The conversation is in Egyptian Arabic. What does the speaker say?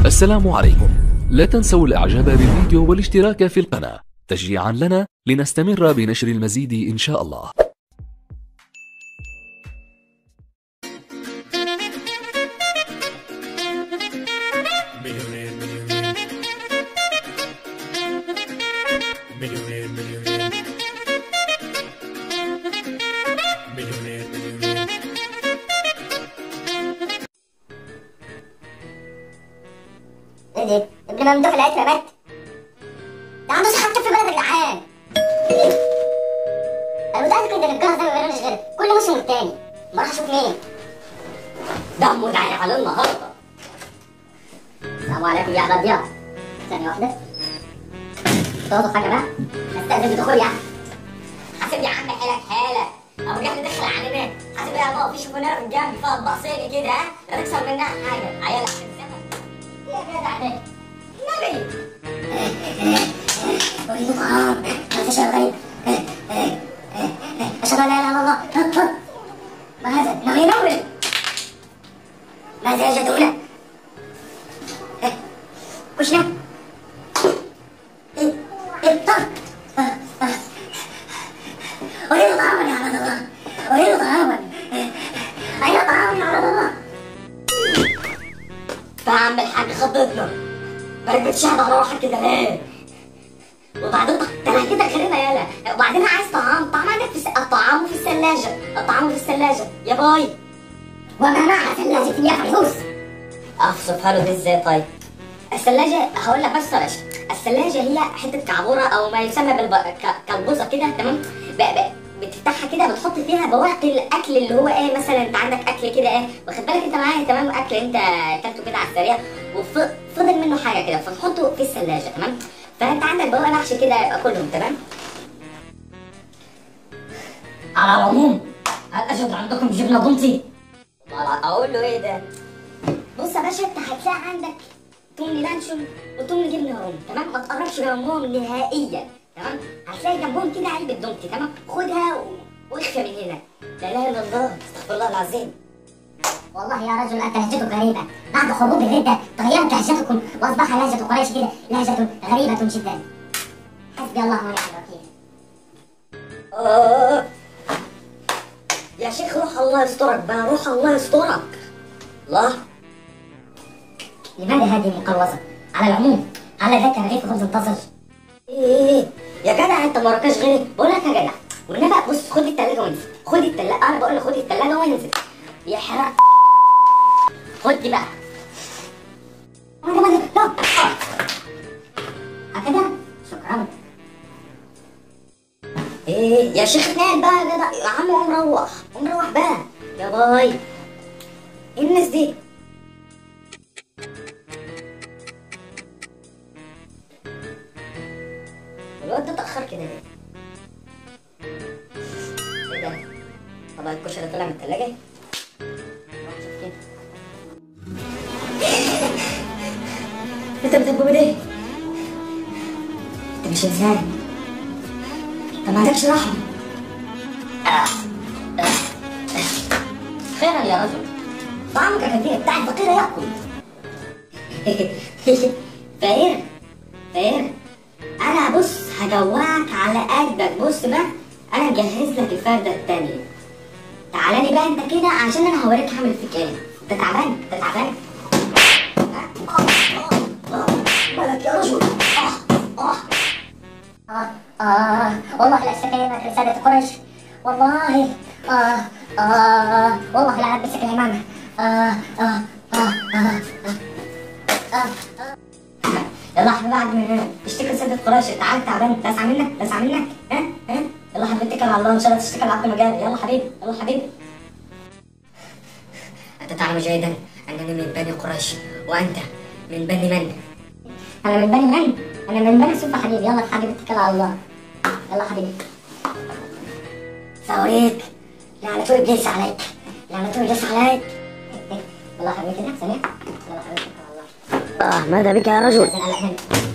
السلام عليكم لا تنسوا الاعجاب بالفيديو والاشتراك في القناة تشجيعا لنا لنستمر بنشر المزيد ان شاء الله Millionaire, millionaire. Millionaire, millionaire. Millionaire, millionaire. ايه ده؟ ابن ممدوح العترة مات ده عنده صحة في بلد الجعان انا متأكد ان الجهاز ده ما بيعملش غير كل موسم والتاني بروح اشوف مين دمه داعي على النهارده السلام عليكم يا احمد ضياء ثانية واحدة تقعدوا حاجة بقى استأذن بدخول يعني حاسب يا عم حالك حالك ابو جهل دخل علينا حاسب يا بابا في شوفونير جنبي فيها اطباق صيني كده ها لا تكسر منها حاجة عيال عشان الزمن يا جدع ده النبي أريد طعام هذا شيء غريب أشهد أن لا إله إلا الله ما هذا؟ إنه ينور ماذا يجدون؟ كشنا إيه إيه طب أريد طعاما يا عبد الله أريد طعاما أين طعام يا عبد الله؟ فعم الحاج خضتنا بقيت بتشهد على روحك كده ليه؟ وبعدين ده انا كده خريبه يالا وبعدين عايز طعام طعام عندك في الس... الطعام في الثلاجه الطعام في الثلاجه يا باي وما معنى ثلاجة يا فلوس اوصفها له دي ازاي طيب الثلاجة هقول لك بس يا باشا الثلاجة هي حتة كعبورة أو ما يسمى بالب... ك... كلبوزة كده تمام ب... ب... بتفتحها كده بتحط فيها بواقي الأكل اللي هو إيه مثلا أنت عندك أكل كده إيه واخد بالك أنت معايا تمام أكل أنت أكلته كده على السريع وفضل منه حاجة كده فتحطه في الثلاجة تمام فأنت عندك بواقي محشي كده كلهم تمام على العموم هل أجد عندكم جبنة بنطي؟ أقول له إيه ده؟ بص يا باشا أنت هتلاقي عندك تمن لانشون وتمن جبنه رومي تمام ما تقربش جنبهم نهائيا تمام هتلاقي جنبهم كده علبه دومتي تمام خدها و- واخفى من هنا لا اله الا الله استغفر الله العظيم والله يا رجل انت لهجتك غريبه بعد خروج الرده تغيرت لهجتكم واصبح لهجه قريش كده لهجه غريبه جدا حسبي الله ونعم الوكيل آه. يا شيخ روح الله يسترك بقى روح الله يسترك الله لماذا هذه المقلوصة؟ على العموم على ذاك رغيف خبز طازج ايه يا جدع انت ما وراكش غيري بقول لك يا جدع والنبي بص خد التلاجة وانزل خد التلاجة انا بقول لك خد التلاجة وانزل يا حرق خد دي بقى ماذا ماذا لا آه. هكذا شكرا ايه يا شيخ نام بقى يا جدع يا عم قوم روح قوم روح بقى يا باي ايه الناس دي الواد ده اتأخر كده ليه؟ ايه ده؟ طبق الكشري طلع من التلاجة؟ روح شوف كده. انت بتحبه بايه؟ انت مش انسان انت ما عندكش رحمة خيرا يا رجل طعامك كثير بتاع الفقير ياكل فقير فقير انا بص هجوعك على قلبك بص بقى انا مجهز لك الفردة التانية تعالى لي بقى انت كده عشان انا هوريك هعمل فيك ايه انت تعبان انت تعبان آه، آه، آه، مالك يا رجل اه اه آه آه والله لا استكينك رسالة قريش والله آه آه والله لا ألبسك العمامة آه آه آه آه آه آه يلا حبيبي بعد ما تشتكي لسيدة قريش تعال تعبان لسع منك لسع منك ها ها يلا حبيبي اتكل على الله ان شاء الله تشتكي لعبد المجال يلا حبيبي يلا حبيبي أنت تعلم جيدا أنني من بني قريش وأنت من بني من؟ أنا من بني من؟ أنا من بني سوف حبيبي يلا حبيبي اتكل على الله يلا حبيبي سأريك لعنة إبليس عليك لعنة إبليس عليك يلا حبيبي كده سريع يلا حبيبي اتكل على الله آه ماذا بك يا رجل نزل على هنا